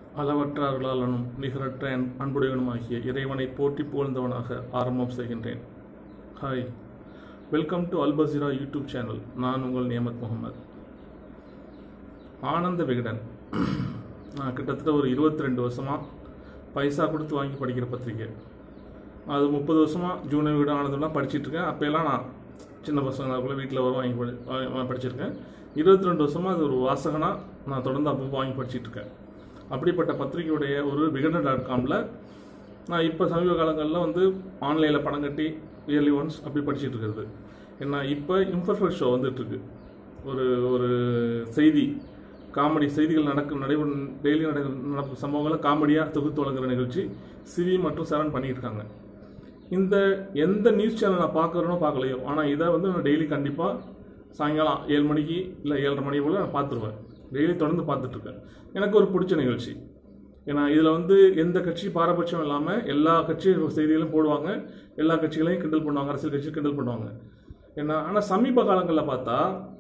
அளவற்ற அருளாளனும் நிகரற்ற அன் அன்புடையவனுமாகிய இறைவனை போற்றி புகழ்ந்தவனாக ஆரம்பம் செய்கின்றேன் ஹாய் வெல்கம் டு அல்பசிரா யூடியூப் சேனல் நான் உங்கள் நியமத் முகமது ஆனந்த விகடன் நான் கிட்டத்தட்ட ஒரு இருபத்தி ரெண்டு வருஷமாக பைசா கொடுத்து வாங்கி படிக்கிற பத்திரிக்கை அது முப்பது வருஷமாக ஜூனியர் விகடன் ஆனந்தம்லாம் படிச்சிட்டு இருக்கேன் அப்போல்லாம் நான் சின்ன பசங்களுக்குள்ள வீட்டில் வரும் வாங்கி படி வா- படிச்சிருக்கேன் இருபத்தி ரெண்டு வருஷமாக அது ஒரு வாசகனாக நான் தொடர்ந்து அப்பப்போ வாங்கி படிச்சிட்டு இருக்கேன் அப்படிப்பட்ட பத்திரிக்கையுடைய ஒரு விகடன் டாட் காமில் நான் இப்போ சமீப காலங்களில் வந்து ஆன்லைனில் பணம் கட்டி இயர்லி ஒன்ஸ் அப்படி படிச்சிட்டு இருக்கிறது ஏன்னா இப்போ இன்ஃபர்ஃபர் ஷோ வந்துட்டுருக்கு ஒரு ஒரு செய்தி காமெடி செய்திகள் நடக்கும் நடைபெறும் டெய்லி நட நடக்கும் சம்பவங்களை காமெடியாக தொகுத்து வழங்குற நிகழ்ச்சி சிவி மற்றும் சரண் பண்ணிட்டு இருக்காங்க இந்த எந்த நியூஸ் சேனல் நான் பார்க்குறேனோ பார்க்கலையோ ஆனால் இதை வந்து நான் டெய்லி கண்டிப்பாக சாயங்காலம் ஏழு மணிக்கு இல்லை ஏழரை மணி போல் நான் பார்த்துருவேன் டெய்லி தொடர்ந்து பார்த்துட்ருக்கேன் எனக்கு ஒரு பிடிச்ச நிகழ்ச்சி ஏன்னா இதில் வந்து எந்த கட்சி பாரபட்சம் இல்லாமல் எல்லா கட்சி செய்திகளும் போடுவாங்க எல்லா கட்சிகளையும் கிண்டல் பண்ணுவாங்க அரசியல் கட்சி கிண்டல் பண்ணுவாங்க ஏன்னா ஆனால் சமீப காலங்களில் பார்த்தா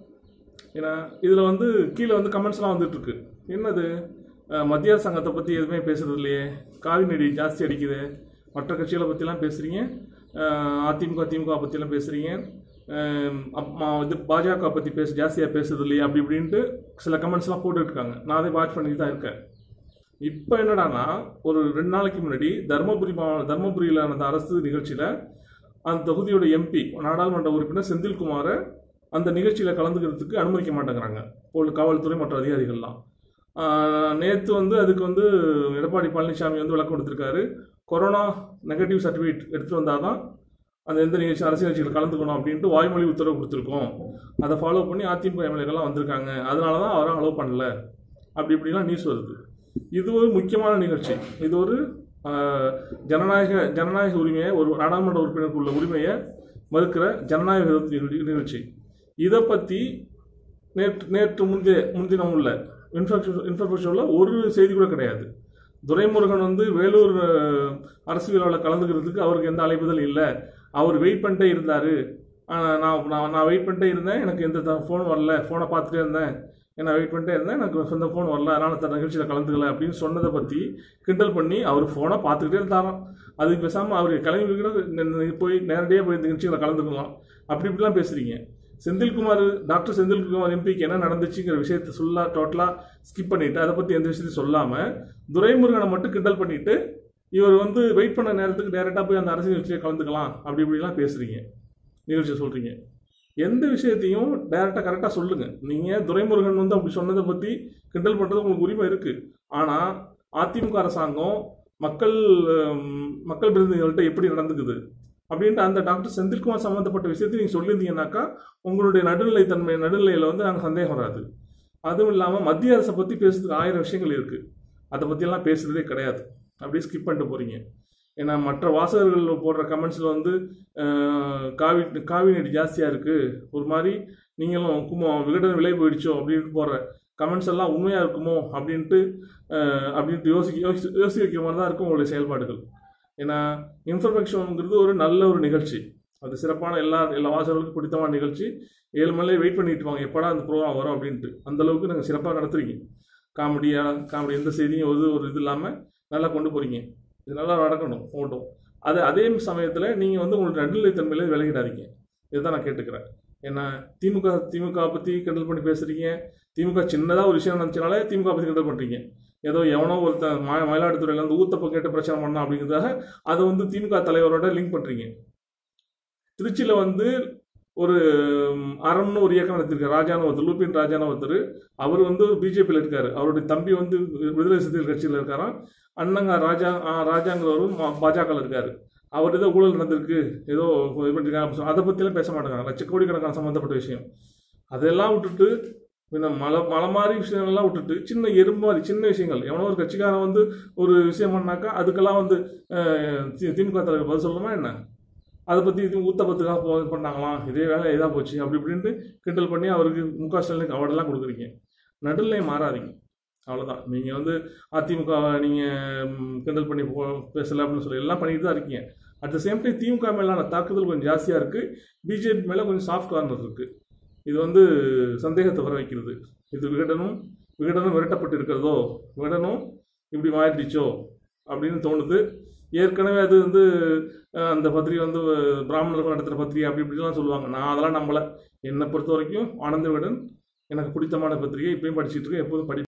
ஏன்னா இதில் வந்து கீழே வந்து கமெண்ட்ஸ்லாம் வந்துட்டுருக்கு என்னது அஹ், மத்திய அரசாங்கத்தை பற்றி எதுவுமே பேசுறது இல்லையே காவி நெடி ஜாஸ்தி அடிக்குது மற்ற கட்சிகளை பற்றிலாம் பேசுகிறீங்க அதிமுக திமுக பற்றிலாம் பேசுகிறீங்க அம்மா இது பாஜக பற்றி பேச ஜாஸ்தியாக பேசுறது இல்லையே அப்படி இப்படின்ட்டு சில கமெண்ட்ஸ்லாம் போட்டுட்ருக்காங்க நான் அதை வாட்ச் பண்ணிட்டு தான் இருக்கேன் இப்போ என்னடான்னா ஒரு ரெண்டு நாளைக்கு முன்னாடி தருமபுரி மாவட்ட தருமபுரியில் நடந்த அரசு நிகழ்ச்சியில் அந்த தொகுதியோட எம்பி நாடாளுமன்ற உறுப்பினர் செந்தில்குமாரை அந்த நிகழ்ச்சியில் கலந்துக்கிறதுக்கு அனுமதிக்க மாட்டேங்கிறாங்க போல் காவல்துறை மற்ற அதிகாரிகள்லாம் நேற்று வந்து அதுக்கு வந்து எடப்பாடி பழனிசாமி வந்து விளக்கம் கொடுத்துருக்காரு கொரோனா நெகட்டிவ் சர்டிஃபிகேட் எடுத்துகிட்டு வந்தால் தான் அந்த எந்த நிகழ்ச்சி அரசியல் நிகழ்ச்சியில் கலந்துக்கணும் அப்படின்ட்டு வாய்மொழி உத்தரவு கொடுத்துருக்கோம் அதை ஃபாலோ பண்ணி அதிமுக எம்எல்ஏக்கெல்லாம் வந்திருக்காங்க அதனால தான் அவரை அலோவ் பண்ணல அப்படி இப்படிலாம் நியூஸ் வருது இது ஒரு முக்கியமான நிகழ்ச்சி இது ஒரு ஆஹ், ஜனநாயக ஜனநாயக உரிமையை ஒரு நாடாளுமன்ற உறுப்பினருக்கு உள்ள உரிமையை மறுக்கிற ஜனநாயக விரோத நிகழ்ச்சி- நிகழ்ச்சி இதை பற்றி நேற்று நேற்று முந்தைய முன்தினம் உள்ள இன்ஃபர்மேஷன் இன்ஃபர்மேஷனில் ஒரு செய்தி கூட கிடையாது துரைமுருகன் வந்து வேலூர் அஹ், அரசு விழாவில் கலந்துக்கிறதுக்கு அவருக்கு எந்த அழைப்புதல் இல்லை அவர் வெயிட் பண்ணிட்டே இருந்தார் நான் நான் நான் வெயிட் பண்ணிட்டே இருந்தேன் எனக்கு எந்த ஃபோன் வரல ஃபோனை பார்த்துட்டே இருந்தேன் நான் வெயிட் பண்ணிட்டே இருந்தேன் எனக்கு சொந்த ஃபோன் வரல அதனால் அந்த நிகழ்ச்சியில் கலந்துக்கல அப்படின்னு சொன்னதை பற்றி கிண்டல் பண்ணி அவர் ஃபோனை பார்த்துக்கிட்டே இருந்தாராம் அதுக்கு பேசாமல் அவர் கிளம்பி கூட ந- ந- போய் நேரடியாக போய் இந்த நிகழ்ச்சியில் கலந்துக்கலாம் அப்படி இப்படிலாம் பேசுகிறீங்க செந்தில்குமார் டாக்டர் செந்தில்குமார் எம்பிக்கு என்ன நடந்துச்சுங்கிற விஷயத்தை சொல்ல டோட்டலாக ஸ்கிப் பண்ணிட்டு அதை பற்றி எந்த விஷயத்தையும் சொல்லாமல் துரைமுருகனை மட்டும் கிண்டல் பண்ணிட்டு இவர் வந்து வெயிட் பண்ண நேரத்துக்கு டேரெக்டாக போய் அந்த அரசியல் நிகழ்ச்சியை கலந்துக்கலாம் அப்படி இப்படிலாம் பேசுகிறீங்க நிகழ்ச்சியை சொல்கிறீங்க எந்த விஷயத்தையும் டேரெக்டாக கரெக்டாக சொல்லுங்கள் நீங்கள் துரைமுருகன் வந்து அப்படி சொன்னதை பற்றி கிண்டல் பண்ணுறது உங்களுக்கு உரிமை இருக்குது ஆனால் அதிமுக அரசாங்கம் மக்கள் ஹம், மக்கள் பிரதிநிதிகள்கிட்ட எப்படி நடந்துக்குது அப்படின்ட்டு அந்த டாக்டர் செந்தில்குமார் சம்மந்தப்பட்ட விஷயத்தை நீங்கள் சொல்லியிருந்தீங்கன்னாக்கா உங்களுடைய நடுநிலைத்தன்மை நடுநிலையில் வந்து நாங்கள் சந்தேகம் வராது அதுவும் இல்லாமல் மத்திய அரசை பற்றி பேசுறதுக்கு ஆயிரம் விஷயங்கள் இருக்குது அதை பற்றியெல்லாம் பேசுகிறதே கிடையாது அப்படியே ஸ்கிப் பண்ணிட்டு போகிறீங்க ஏன்னா மற்ற வாசகர்கள் போடுற கமெண்ட்ஸில் வந்து அஹ், காவி காவி நெடி ஜாஸ்தியாக இருக்குது ஒரு மாதிரி நீங்களும் குமோ விகடன் விலை போயிடுச்சோ அப்படின்ட்டு போடுற கமெண்ட்ஸ் எல்லாம் உண்மையாக இருக்குமோ அப்படின்ட்டு அஹ், அப்படின்ட்டு யோசிக்க யோசி யோசிக்க வைக்கிற மாதிரி தான் இருக்கும் உங்களுடைய செயல்பாடுகள் ஏன்னா இன்ஃபர்மேஷனுங்கிறது ஒரு நல்ல ஒரு நிகழ்ச்சி அது சிறப்பான எல்லா எல்லா வாசகர்களுக்கும் பிடித்தமான நிகழ்ச்சி ஏழு மணிலே வெயிட் பண்ணிட்டு வாங்க எப்படா அந்த ப்ரோக்ராம் வரும் அப்படின்ட்டு அந்த அளவுக்கு நாங்கள் சிறப்பாக நடத்துறீங்க காமெடியாக காமெடி எந்த செய்தியும் ஒரு ஒரு இது இல்லாமல் நல்லா கொண்டு போகிறீங்க இது நல்லா நடக்கணும் போட்டோம் அது அதே சமயத்தில் நீங்கள் வந்து உங்களோட நடுநிலைத்தன்மையில விலகிடாதீங்க இதுதான் நான் கேட்டுக்கிறேன் ஏன்னா திமுக திமுக பற்றி கிண்டல் பண்ணி பேசுகிறீங்க திமுக சின்னதாக ஒரு விஷயம் நினச்சனாலே திமுக பற்றி கிண்டல் பண்ணுறீங்க ஏதோ எவனோ ஒருத்தன் ம மயிலாடுதுறையிலேருந்து ஊத்தப்ப கேட்டு பிரச்சனை பண்ணான் அப்படிங்கிறதாக அதை வந்து திமுக தலைவரோட லிங்க் பண்ணுறீங்க திருச்சியில் வந்து ஒரு ம், அறம்னு ஒரு இயக்கம் நடத்திருக்காரு ராஜான ஒருத்தர் லூபின் ராஜான ஒருத்தர் அவர் வந்து பிஜேபியில் இருக்காரு அவருடைய தம்பி வந்து விடுதலை சிறுத்தைகள் கட்சியில் இருக்காராம் அண்ணங்க ராஜா ஆ, ராஜாங்கிறவரும் பாஜகவில் இருக்காரு அவர் ஏதோ ஊழல் நடந்திருக்கு ஏதோ இது பண்ணிருக்காங்க அப்படி சொன்னா- அதை பற்றிலாம் பேச மாட்டேங்கிறாங்க லட்ச கோடிக்கணக்கான சம்மந்தப்பட்ட விஷயம் அதெல்லாம் விட்டுட்டு இந்த மலை மலை மாதிரி விஷயங்கள்லாம் விட்டுட்டு சின்ன எறும்பு மாதிரி சின்ன விஷயங்கள் எவனோ ஒரு கட்சிக்காரன் வந்து ஒரு விஷயம் பண்ணாக்கா அதுக்கெல்லாம் வந்து அஹ், தி- திமுக தலைவர் பதில் சொல்லணுமா என்ன அதை பற்றி இது ஊத்தப்பத்துக்காக போ இது பண்ணாங்களாம் இதே வேலை இதாக போச்சு அப்படி இப்படின்ட்டு கிண்டல் பண்ணி அவருக்கு முக ஸ்டாலினுக்கு அவார்டெல்லாம் கொடுக்குறீங்க நடுநிலை மாறாதீங்க அவ்வளோதான் நீங்கள் வந்து அதிமுக நீங்கள் கிண்டல் பண்ணி போ பேசலை அப்படின்னு சொல்லி எல்லாம் பண்ணிட்டு தான் இருக்கீங்க at the same time DMK மேலான தாக்குதல் கொஞ்சம் ஜாஸ்தியாக இருக்குது பிஜேபி மேலே கொஞ்சம் சாஃப்ட் கார்னர் இருக்குது இது வந்து சந்தேகத்தை வர வைக்கிறது இது விகடனும் விகடனும் விரட்டப்பட்டு இருக்கிறதோ விகடனும் இப்படி மாறிடுச்சோ அப்படின்னு தோணுது ஏற்கனவே அது வந்து அஹ், அந்த பத்திரிகை வந்து அஹ், பிராமணர்கள் நடத்துகிற பத்திரிகை அப்படி இப்படிலாம் சொல்லுவாங்க நான் அதெல்லாம் நம்பலை என்னை பொறுத்த வரைக்கும் ஆனந்த விகடன் எனக்கு பிடித்தமான பத்திரிகை இப்பயும் படிச்சிட்டு இருக்கேன் எப்போதும் படி